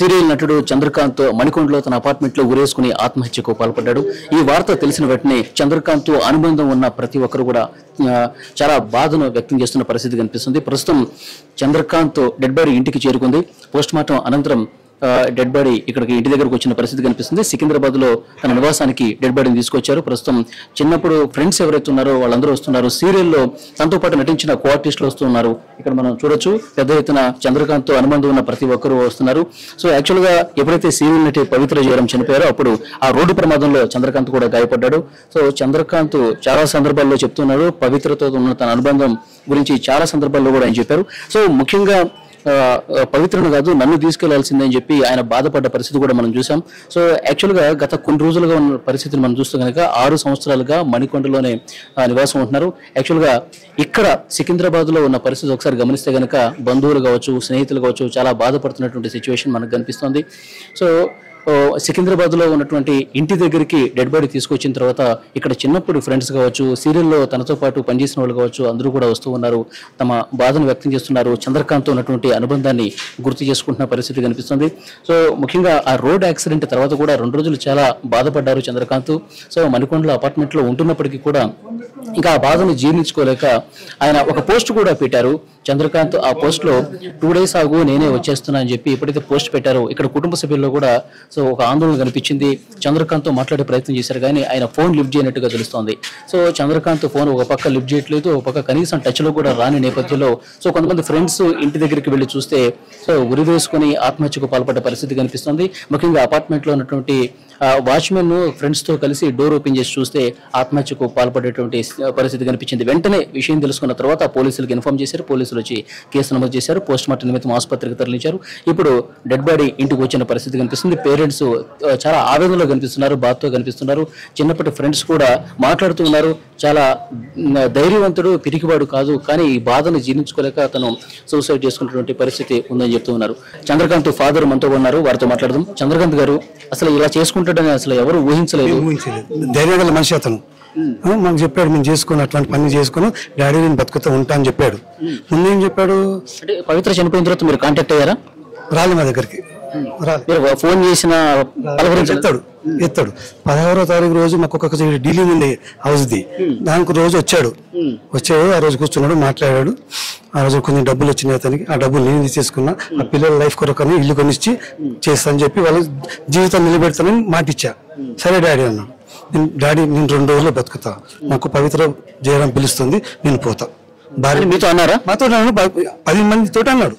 serial నటుడు చంద్రకాంత్ మణికొండలో తన apartment లో ఉరేసుకుని ఆత్మహత్యకు పాల్పడ్డాడు ఈ వార్త తెలిసిన వెంటనే చంద్రకాంత్ తో అనుబంధం ఉన్న ప్రతి ఒక్కరు కూడా ఆ, చాలా బాధను వ్యక్తం చేస్తున్న పరిస్థితి కనిపిస్తుంది ప్రస్తుతం చంద్రకాంత్ డెడ్ బాడీ ఇంటికి చేరుకుంది పోస్ట్ మార్టం అనంతరం డెడ్ బాడీ ఇక్కడికి ఇంటి దగ్గరకు వచ్చిన పరిస్థితి కనిపిస్తుంది సికింద్రాబాద్ లో తన నివాసానికి డెడ్ బాడీని తీసుకొచ్చారు ప్రస్తుతం చిన్నప్పుడు ఫ్రెండ్స్ ఎవరైతే ఉన్నారో వాళ్ళందరూ వస్తున్నారు సీరియల్లో తనతో పాటు నటించిన కో ఆర్టిస్టులు వస్తున్నారు ఇక్కడ మనం చూడొచ్చు పెద్ద ఎత్తున చంద్రకాంత్ తో అనుబంధం ఉన్న ప్రతి ఒక్కరూ వస్తున్నారు సో యాక్చువల్ గా ఎప్పుడైతే సీరియల్ నటి పవిత్ర జయరాం చనిపోయారో అప్పుడు ఆ రోడ్డు ప్రమాదంలో చంద్రకాంత్ కూడా గాయపడ్డాడు సో చంద్రకాంత్ చాలా సందర్భాల్లో చెప్తున్నారు పవిత్రతో ఉన్న తన అనుబంధం గురించి చాలా సందర్భాల్లో కూడా ఆయన చెప్పారు సో ముఖ్యంగా ఆ, ఆ, పవిత్రను కాదు నన్ను తీసుకెళ్లాల్సిందే అని చెప్పి ఆయన బాధపడ్డ పరిస్థితి కూడా మనం చూసాం సో యాక్చువల్ గా గత కొన్ని రోజులుగా ఉన్న పరిస్థితిని మనం చూస్తే కనుక ఆరు సంవత్సరాలుగా మణికొండలోనే ఆ, నివాసం ఉంటున్నారు యాక్చువల్ గా ఇక్కడ సికింద్రాబాద్ లో ఉన్న పరిస్థితి ఒకసారి గమనిస్తే కనుక బంధువులు కావచ్చు స్నేహితులు కావచ్చు చాలా బాధపడుతున్నటువంటి సిచ్యువేషన్ మనకు కనిపిస్తోంది సో ఓ, సికింద్రాబాద్ లో ఉన్నటువంటి ఇంటి దగ్గరికి డెడ్ బాడీ తీసుకొచ్చిన తర్వాత ఇక్కడ చిన్నప్పుడు ఫ్రెండ్స్ కావచ్చు సీరియల్లో తనతో పాటు పనిచేసిన వాళ్ళు కావచ్చు అందరూ కూడా వస్తూ ఉన్నారు తమ బాధను వ్యక్తం చేస్తున్నారు చంద్రకాంత్ ఉన్నటువంటి అనుబంధాన్ని గుర్తు చేసుకుంటున్న పరిస్థితి కనిపిస్తుంది సో ముఖ్యంగా ఆ రోడ్ యాక్సిడెంట్ తర్వాత కూడా రెండు రోజులు చాలా బాధపడ్డారు చంద్రకాంత్ సో మణికొండలో అపార్ట్మెంట్ లో ఉంటున్నప్పటికీ కూడా ఇంకా ఆ బాధను జీర్ణించుకోలేక ఆయన ఒక పోస్ట్ కూడా పెట్టారు చంద్రకాంత్ ఆ పోస్ట్ లో టూ డేస్ ఆగు నేనే వచ్చేస్తున్నా అని చెప్పి ఎప్పుడైతే పోస్ట్ పెట్టారో ఇక్కడ కుటుంబ సభ్యుల్లో కూడా సో ఒక ఆందోళన కనిపించింది చంద్రకాంత్ తో మాట్లాడే ప్రయత్నం చేశారు కానీ ఆయన ఫోన్ లిఫ్ట్ చేయనట్టుగా తెలుస్తోంది సో చంద్రకాంత్ ఫోన్ ఒక పక్క లిఫ్ట్ చేయట్లేదు ఒక పక్క కనీసం టచ్ లో కూడా రాని నేపథ్యంలో సో కొంతమంది ఫ్రెండ్స్ ఇంటి దగ్గరికి వెళ్లి చూస్తే సో ఉరి వేసుకుని ఆత్మహత్యకు పాల్పడ్డ పరిస్థితి కనిపిస్తుంది ముఖ్యంగా అపార్ట్మెంట్ లో ఉన్నటువంటి వాచ్మెన్ ఫ్రెండ్స్ తో కలిసి డోర్ ఓపెన్ చేసి చూస్తే ఆత్మహత్యకు పాల్పడేటువంటి పరిస్థితి కనిపించింది వెంటనే విషయం తెలుసుకున్న తర్వాత పోలీసులకు ఇన్ఫార్మ్ చేశారు పోలీసులు వచ్చి కేసు నమోదు చేశారు పోస్ట్ మార్టం నిమిత్తం ఆసుపత్రికి తరలించారు ఇప్పుడు డెడ్ బాడీ ఇంటికి వచ్చిన పరిస్థితి కనిపిస్తుంది పేరెంట్స్ చాలా ఆవేదనలో కనిపిస్తున్నారు బాధతో కనిపిస్తున్నారు చిన్నప్పటి ఫ్రెండ్స్ కూడా మాట్లాడుతూ ఉన్నారు చాలా మ్, ధైర్యవంతుడు పిరికివాడు కాదు కానీ ఈ బాధను జీర్ణించుకోలేక అతను సూసైడ్ చేసుకున్నటువంటి పరిస్థితి ఉందని చెప్తూ ఉన్నారు చంద్రకాంత్ ఫాదర్ మనతో ఉన్నారు వారితో మాట్లాడదాం చంద్రకాంత్ గారు అసలు ఇలా చేసుకుంటాడని అసలు ఎవరు ఊహించలేదు ఊహించలేదు ధైర్యం గల మనిషి అతను ఆ, మాకు చెప్పాడు మేము చేసుకుని అట్లాంటి పని చేసుకుని డాడీ నేను బతుకుతూ ఉంటా అని చెప్పాడు ముందేం చెప్పాడు అంటే పవిత్ర చనిపోయిన తర్వాత మీరు కాంటాక్ట్ అయ్యారా రాలి మా దగ్గరికి రాలి మీరు ఫోన్ చేసిన పలకరించలేదు ఎత్తాడు ఎత్తాడు పదహారో తారీఖు రోజు మాకు ఒక డీలింగ్ ఉంది హౌస్ది దానికి రోజు వచ్చాడు వచ్చాడు ఆ రోజు కూర్చున్నాడు మాట్లాడాడు ఆ రోజు కొన్ని డబ్బులు వచ్చినాయి అతనికి ఆ డబ్బులు నేను తీసేసుకున్నా ఆ పిల్లల లైఫ్ కొరకని ఇల్లు కొనిచ్చి చేస్తాను చెప్పి వాళ్ళ జీవితం నిలబెడతానని మాట ఇచ్చా సరే డాడీ అన్నాడు నేను డాడీ నేను రెండు రోజుల్లో బతుకుతా నాకు పవిత్ర జయరాం పిలుస్తుంది నేను పోతా భార్య అని మీతో అన్నారా మాతో అన్నాడు, ప- పది మందితో అన్నాడు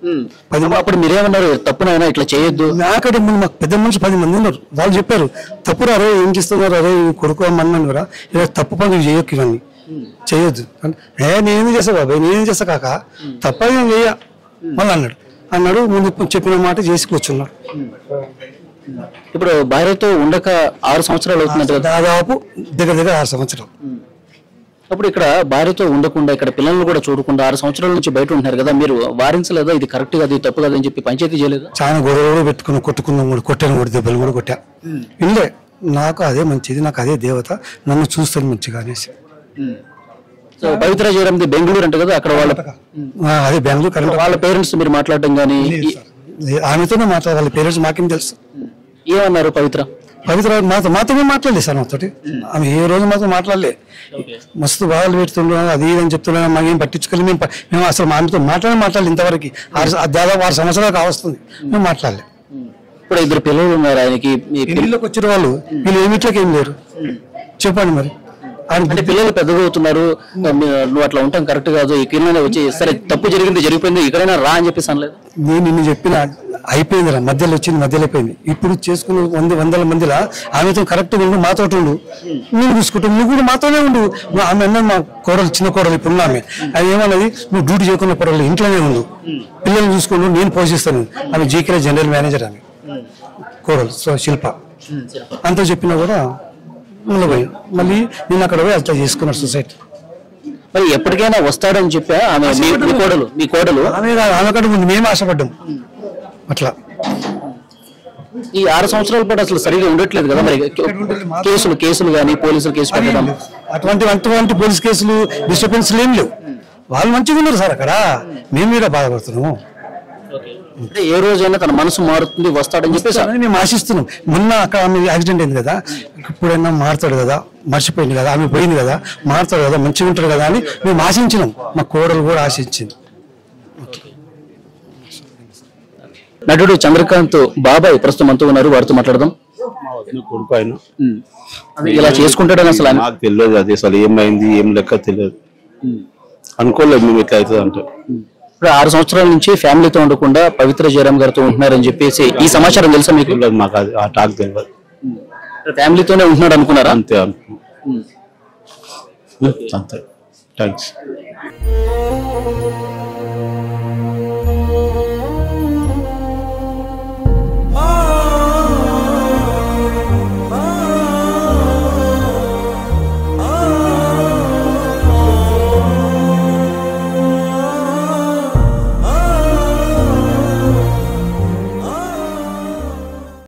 పది అప్పుడు- అప్పుడు మీరేమన్నారు తప్పునైనా ఇట్లా చేయొద్దు నాకంటే ముందు మాకు పెద్ద మనిషి పది మంది ఉన్నారు వాళ్ళు చెప్పారు తప్పురా అరే ఏం చేస్తున్నారు అరే ఈ కొడుకు అమ్మన్నాను రా ఇలా తప్పు పనులు చేయొచ్చు ఇవన్నీ చేయొద్దు అంటే, ఏ నేనేం చేస్తా బాబాయ్ నేనేం చేస్తా కాక తప్ప ఏం చెయ్య మళ్ళీ అన్నాడు అన్నాడు ముందు చెప్పిన మాట చేసి కూర్చున్నాడు ఇప్పుడు భార్యతో ఉండక ఆరు సంవత్సరాలు అవుతున్నట్టు కదా దాదాపు దగ్గర దగ్గర ఆరు సంవత్సరాలు అప్పుడు ఇక్కడ భార్యతో ఉండకుండా ఇక్కడ పిల్లల్ని కూడా చూడకుండా ఆరు సంవత్సరాల నుంచి బయట ఉంటున్నారు కదా మీరు వారించలేదా ఇది కరెక్ట్ కాదు ఇది తప్పు కాదని చెప్పి పంచాయతీ చేయలేదా చాలా గొడవ కూడా పెట్టుకుని కొట్టుకున్నాం కూడా కొట్టాను కూడా దెబ్బలు కూడా కొట్టా ఇల్లే నాకు అదే మంచిది నాకు అదే దేవత నన్ను చూస్తాను మంచిగా అనేసి సో పవిత్ర జయరామ్ది బెంగళూరు అంటే కదా అక్కడ వాళ్ళ ఆ, అదే బెంగళూరు కరెంట్ వాళ్ళ పేరెంట్స్ మీరు మాట్లాడడం కానీ ఆమెతోనే మాట్లాడాలి పేరెంట్స్ మాకేం తెలుసు ఏమన్నారు పవిత్ర పవిత్ర మాతో మాతోనే మాట్లాడలేదు సార్ నాతోటి ఆమె ఏ రోజు మాతో మాట్లాడలే మస్తు బాధలు పెడుతున్నాం అది ఇది అని చెప్తున్నాం మాకేం పట్టించుకోలేదు మేము ప- మేము అసలు మా ఆమెతో మాట్లాడి మాట్లాడలేదు ఇంతవరకు ఆరు స- దాదాపు ఆరు సంవత్సరాలు కావస్తుంది మేము మాట్లాడలే ఇప్పుడు ఇద్దరు పిల్లలు ఉన్నారు ఆయనకి మీ పిల్ల- పెళ్లిలోకి వచ్చిన వాళ్ళు వీళ్ళు ఏమిట్లోకి ఏం లేరు చెప్పండి మరి ఆయన అంటే పిల్లలు పెద్దగా అవుతున్నారు మీ- నువ్వు అట్లా ఉంటాం కరెక్ట్ కాదు ఇక్కడనే వచ్చి సరే తప్పు జరిగింది జరిగిపోయింది ఇక్కడైనా రా అని చెప్పేసి అనలేదు నేను నిన్ను చెప్పిన అయిపోయిందిరా మధ్యలో వచ్చింది మధ్యలో అయిపోయింది ఇప్పుడు చేసుకున్న వంద వందల మందిలా ఆమెతో కరెక్ట్ ఉండు మాతో ఉండు నువ్వు చూసుకుంటావు నువ్వు కూడా మాతోనే ఉండు నువ్వు ఆమె అన్న మా కోడలు చిన్న కోడలు ఇప్పుడు ఉన్న ఆమె అది ఏమన్నది నువ్వు డ్యూటీ చేయకున్న కోడలు ఇంట్లోనే ఉండు పిల్లల్ని చూసుకుంటూ నేను పోషిస్తాను ఆమె జీకే జనరల్ మేనేజర్ ఆమె కోడలు సో శిల్ప అంతా చెప్పినా కూడా మళ్ళీ పోయి మళ్ళీ నేను అక్కడ పోయి అట్లా చేసుకున్నాడు సొసైటీ మరి ఎప్పటికైనా వస్తాడని చెప్పా ఆమె మీ- మీ కోడలు మీ కోడలు ఆమె కాదు, ఆమె కంటే ముందు మేము ఆశపడ్డాం అట్లా ఈ ఆరు సంవత్సరాల పాటు అసలు సరిగా ఉండట్లేదు కదా మరి కేసులు కేసులు కానీ పోలీసులు కేసు పెట్టడం అటువంటి అటువంటి పోలీస్ కేసులు డిస్టర్బెన్స్ ఏం లేవు వాళ్ళు మంచిగా ఉన్నారు సార్ అక్కడ మేము కూడా బాధపడుతున్నాము అంటే ఏ రోజైనా తన మనసు మారుతుంది వస్తాడని చెప్పేసి అని మేము ఆశిస్తున్నాం మొన్న అక్కడ ఆమె యాక్సిడెంట్ అయింది కదా ఇప్పుడైనా మారుతాడు కదా మర్చిపోయింది కదా ఆమె పోయింది కదా మారుతాడు కదా మంచిగా ఉంటాడు కదా అని మేము ఆశించినాం మా కోడలు కూడా ఆశించింది నటుడు చంద్రకాంత్ బాబాయ్ ప్రస్తుతం అంతా ఉన్నారు వారితో మాట్లాడదాం కొడుకు ఆయన అది ఇలా చేసుకుంటాడని అసలు అను- నాకు తెలియదు అది అసలు ఏమైంది ఏం లెక్క తెలియదు అనుకోలేదు మేము ఇట్లా అవుతుంది అంటే ఇప్పుడు ఆరు సంవత్సరాల నుంచి ఫ్యామిలీతో ఉండకుండా పవిత్ర జయరామ్ గారితో ఉంటున్నారని చెప్పేసి ఈ సమాచారం తెలుసా మీకు తెలియదు మాకు అది ఆ టాక్ తెలియదు ఫ్యామిలీతోనే ఉంటున్నాడు అనుకున్నారా అంతే అనుకున్నాం అంతే థ్యాంక్స్